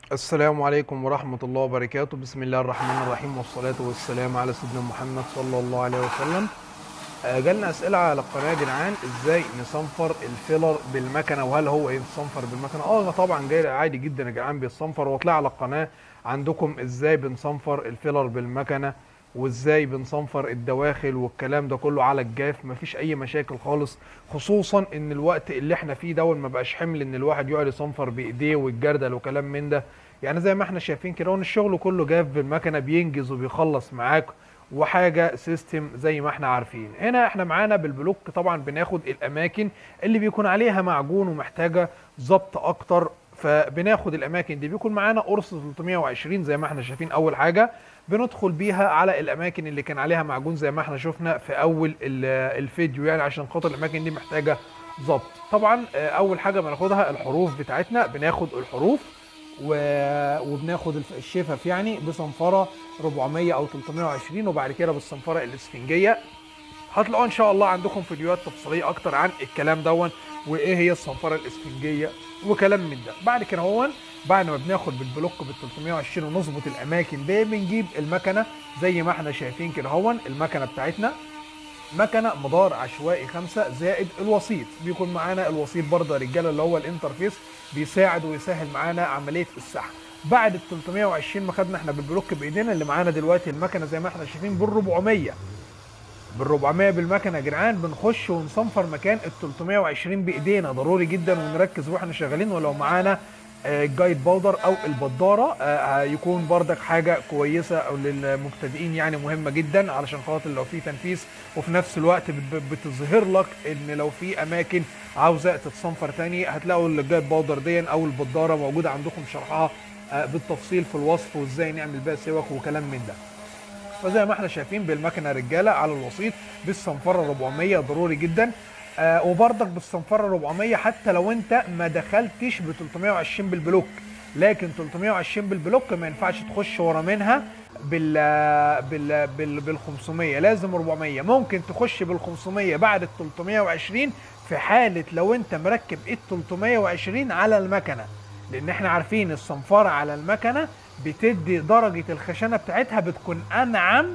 السلام عليكم ورحمة الله وبركاته بسم الله الرحمن الرحيم والصلاة والسلام على سيدنا محمد صلى الله عليه وسلم آه، جالنا أسئلة على القناة يا جدعان إزاي نصنفر الفيلر بالمكنة وهل هو يتصنفر بالمكنة؟ آه طبعا جاي عادي جدا يا جدعان بيتصنفر وطلع على القناة عندكم إزاي بنصنفر الفيلر بالمكنة وإزاي بنصنفر الدواخل والكلام ده كله على الجاف مفيش أي مشاكل خالص خصوصا إن الوقت اللي إحنا فيه ده ما بقاش حمل إن الواحد يقعد يصنفر بإيديه والجردل وكلام من ده يعني زي ما احنا شايفين كده وان الشغل كله جاف بالمكنه بينجز وبيخلص معاك وحاجه سيستم زي ما احنا عارفين هنا احنا معانا بالبلوك طبعا بناخد الاماكن اللي بيكون عليها معجون ومحتاجه ضبط اكتر فبناخد الاماكن دي بيكون معانا قرص 320 زي ما احنا شايفين اول حاجه بندخل بيها على الاماكن اللي كان عليها معجون زي ما احنا شفنا في اول ال- الفيديو يعني عشان خاطر الاماكن دي محتاجه ضبط طبعا آه، اول حاجه بناخدها الحروف بتاعتنا بناخد الحروف و... وبناخد الف- الشفف يعني بصنفره 400 او 320 وبعد كده بالصنفره الاسفنجيه هتلاقوا ان شاء الله عندكم فيديوهات تفصيليه اكتر عن الكلام دون وايه هي الصنفره الاسفنجيه وكلام من ده بعد كده هو بعد ما بناخد بالبلوك بال 320 ونظبط الاماكن دي بنجيب المكنه زي ما احنا شايفين كده هو المكنه بتاعتنا مكنه مدار عشوائي خمسة زائد الوسيط بيكون معانا الوسيط برضه يا رجاله اللي هو الانترفيس بيساعد ويسهل معانا عمليه السحب بعد ال 320 ما خدنا احنا بالبلوك بايدينا اللي معانا دلوقتي المكنه زي ما احنا شايفين بال 400 بال 400 بالمكنه يا جدعان بنخش ونصنفر مكان ال 320 بايدينا ضروري جدا ونركز واحنا شغالين ولو معانا آه، الجايد باودر او البداره آه، هيكون بردك حاجه كويسه او للمبتدئين يعني مهمه جدا علشان خاطر لو في تنفيذ وفي نفس الوقت بت- بتظهر لك ان لو في اماكن عاوزه تتصنفر تاني هتلاقوا الجايد باودر دي او البداره موجوده عندكم شرحها آه، بالتفصيل في الوصف وازاي نعمل بيها سواك وكلام من ده فزي ما احنا شايفين بالمكنه رجاله على الوسيط بالصنفره 400 ضروري جدا آه وبرضك بالصنفره 400 حتى لو انت ما دخلتش ب 320 بالبلوك لكن 320 بالبلوك ما ينفعش تخش ورا منها بال بال بال بال 500 لازم 400 ممكن تخش بال 500 بعد ال 320 في حاله لو انت مركب ال 320 على المكنه لان احنا عارفين الصنفره على المكنه بتدي درجه الخشنه بتاعتها بتكون انعم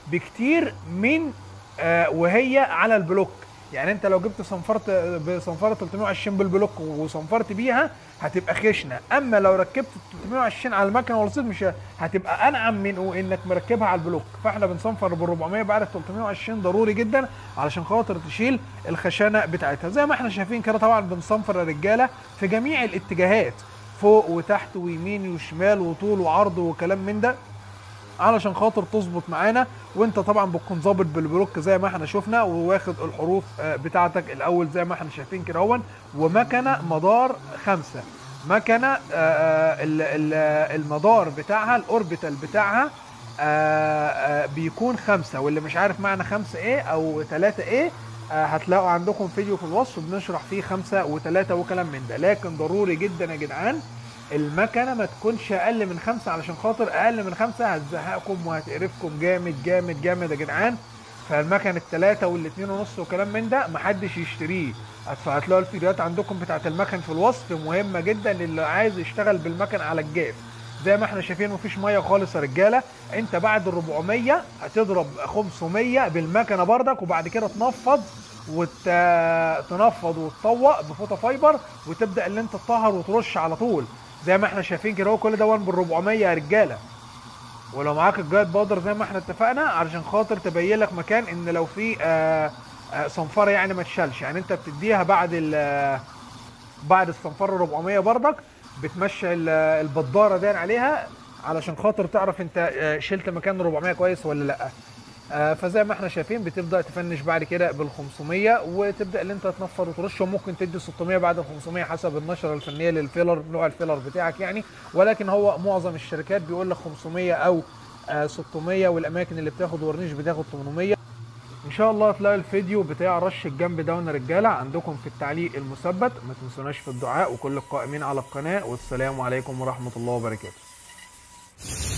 بكتير من آه وهي على البلوك يعني انت لو جبت صنفرت بصنفره 320 بالبلوك وصنفرت بيها هتبقى خشنه اما لو ركبت 320 على المكنه والرصيد مش هتبقى انعم من انك مركبها على البلوك فاحنا بنصنفر بال 400 بعد ال 320 ضروري جدا علشان خاطر تشيل الخشنه بتاعتها زي ما احنا شايفين كده طبعا بنصنفر الرجاله في جميع الاتجاهات فوق وتحت ويمين وشمال وطول وعرض وكلام من ده علشان خاطر تظبط معانا وانت طبعا بتكون ظابط بالبلوك زي ما احنا شفنا وواخد الحروف آه، بتاعتك الاول زي ما احنا شايفين كده اهون ومكنه مدار خمسه مكنه آه، آه، ال- ال- المدار بتاعها الاوربيتال بتاعها آه، آه، بيكون خمسه واللي مش عارف معنى خمسه ايه او ثلاثه ايه آه، هتلاقوا عندكم فيديو في الوصف بنشرح فيه خمسه وثلاثه وكلام من ده لكن ضروري جدا يا جدعان المكنه ما تكونش اقل من خمسه علشان خاطر اقل من خمسه هتزهقكم وهتقرفكم جامد جامد جامد يا جدعان فالمكن الثلاثه والاثنين ونص وكلام من ده محدش يشتريه فهتلاقوا الفيديوهات عندكم بتاعت المكن في الوصف مهمه جدا للي عايز يشتغل بالمكن على الجاف زي ما احنا شايفين مفيش ميه خالص يا رجاله انت بعد ال 400 هتضرب 500 بالمكنه بردك وبعد كده تنفض وتنفض وتطوق بفوطه فايبر وتبدا اللي انت تطهر وترش على طول زي ما احنا شايفين كده هو كل ده بال 400 يا رجاله ولو معاك الجايد باودر زي ما احنا اتفقنا علشان خاطر تبين لك مكان ان لو في آه، آه، صنفره يعني ما تشالش يعني انت بتديها بعد ال آه، بعد الصنفره 400 بردك بتمشي ال- البداره دي عليها علشان خاطر تعرف انت آه، شلت مكان 400 كويس ولا لا آه، فزي ما احنا شايفين بتبدا تفنش بعد كده بال 500 وتبدا اللي انت تنفر وترش وممكن تدي 600 بعد ال 500 حسب النشره الفنيه للفيلر نوع الفيلر بتاعك يعني ولكن هو معظم الشركات بيقول لك 500 او آه، 600 والاماكن اللي بتاخد ورنيش بتاخد 800 ان شاء الله هتلاقوا الفيديو بتاع رش الجنب داون يا رجاله عندكم في التعليق المثبت ما تنسوناش في الدعاء وكل القائمين على القناه والسلام عليكم ورحمه الله وبركاته